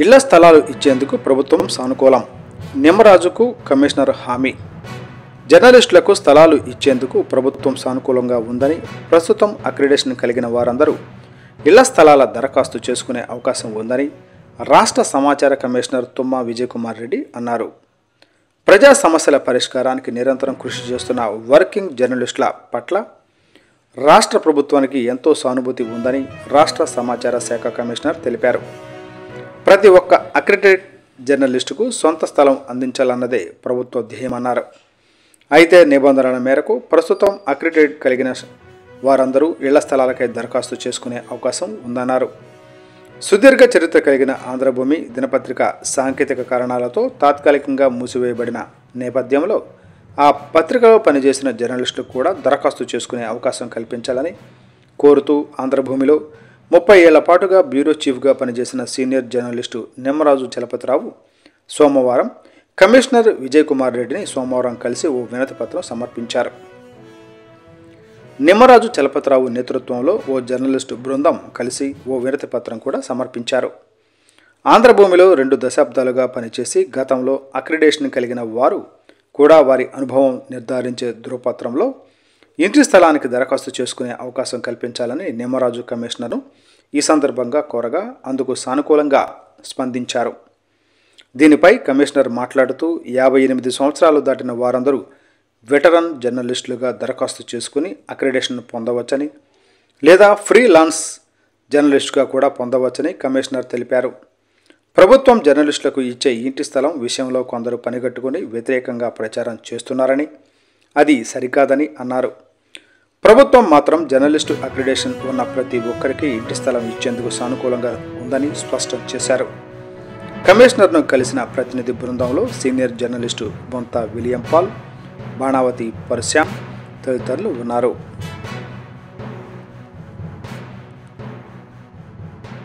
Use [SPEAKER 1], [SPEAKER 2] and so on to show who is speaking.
[SPEAKER 1] ఇళ్ల స్థలాలు ఇచ్చేందుకు ప్రభుత్వం సానుకూలం నిమ్మరాజుకు కమిషనర్ హామీ జర్నలిస్టులకు స్థలాలు ఇచ్చేందుకు ప్రభుత్వం సానుకూలంగా ఉందని ప్రస్తుతం అక్రిడేషన్ కలిగిన వారందరూ ఇళ్ల స్థలాల దరఖాస్తు చేసుకునే అవకాశం ఉందని రాష్ట్ర సమాచార కమిషనర్ తుమ్మా విజయకుమార్ రెడ్డి అన్నారు ప్రజా సమస్యల పరిష్కారానికి నిరంతరం కృషి చేస్తున్న వర్కింగ్ జర్నలిస్టుల పట్ల రాష్ట్ర ప్రభుత్వానికి ఎంతో సానుభూతి ఉందని రాష్ట్ర సమాచార శాఖ కమిషనర్ తెలిపారు ప్రతి ఒక్క అక్రిడేట్ జర్నలిస్టుకు సొంత స్థలం అందించాలన్నదే ప్రభుత్వ ధ్యేయమన్నారు అయితే నిబంధనల మేరకు ప్రస్తుతం అక్రిడేట్ కలిగిన వారందరూ ఇళ్ల స్థలాలకై దరఖాస్తు చేసుకునే అవకాశం ఉందన్నారు సుదీర్ఘ చరిత్ర కలిగిన ఆంధ్రభూమి దినపత్రిక సాంకేతిక కారణాలతో తాత్కాలికంగా మూసివేయబడిన నేపథ్యంలో ఆ పత్రికలో పనిచేసిన జర్నలిస్టులకు కూడా దరఖాస్తు చేసుకునే అవకాశం కల్పించాలని కోరుతూ ఆంధ్రభూమిలో ముప్పై ఏళ్ల పాటుగా బ్యూరో చీఫ్గా పనిచేసిన సీనియర్ జర్నలిస్టు నిమ్మరాజు చలపతిరావు సోమవారం కమిషనర్ విజయ్ కుమార్ రెడ్డిని సోమవారం కలిసి ఓ వినతి పత్రం సమర్పించారు నిమ్మరాజు చలపతిరావు నేతృత్వంలో ఓ జర్నలిస్టు బృందం కలిసి ఓ వినతి పత్రం కూడా సమర్పించారు ఆంధ్రభూమిలో రెండు దశాబ్దాలుగా పనిచేసి గతంలో అక్రిడేషన్ కలిగిన వారు కూడా వారి అనుభవం నిర్ధారించే ధృవపత్రంలో ఇంటి స్థలానికి దరఖాస్తు చేసుకునే అవకాశం కల్పించాలని నిమ్మరాజు కమిషనరు ఈ సందర్భంగా కోరగా అందుకు సానుకూలంగా స్పందించారు దీనిపై కమిషనర్ మాట్లాడుతూ యాభై ఎనిమిది సంవత్సరాలు దాటిన వారందరూ వెటరన్ జర్నలిస్టులుగా దరఖాస్తు చేసుకుని అక్రిడేషన్ పొందవచ్చని లేదా ఫ్రీ లాన్స్ జర్నలిస్టుగా కూడా పొందవచ్చని కమిషనర్ తెలిపారు ప్రభుత్వం జర్నలిస్టులకు ఇచ్చే ఇంటి స్థలం విషయంలో కొందరు పనిగట్టుకుని వ్యతిరేకంగా ప్రచారం చేస్తున్నారని అది సరికాదని అన్నారు ప్రభుత్వం మాత్రం జర్నలిస్టు అక్రిడేషన్ ఉన్న ప్రతి ఒక్కరికి ఇంటి స్థలం ఇచ్చేందుకు సానుకూలంగా ఉందని స్పష్టం చేశారు కమిషనర్ను కలిసిన ప్రతినిధి బృందంలో senior journalist Bonta William Paul Banavathi Parashyam తదితరులు ఉన్నారు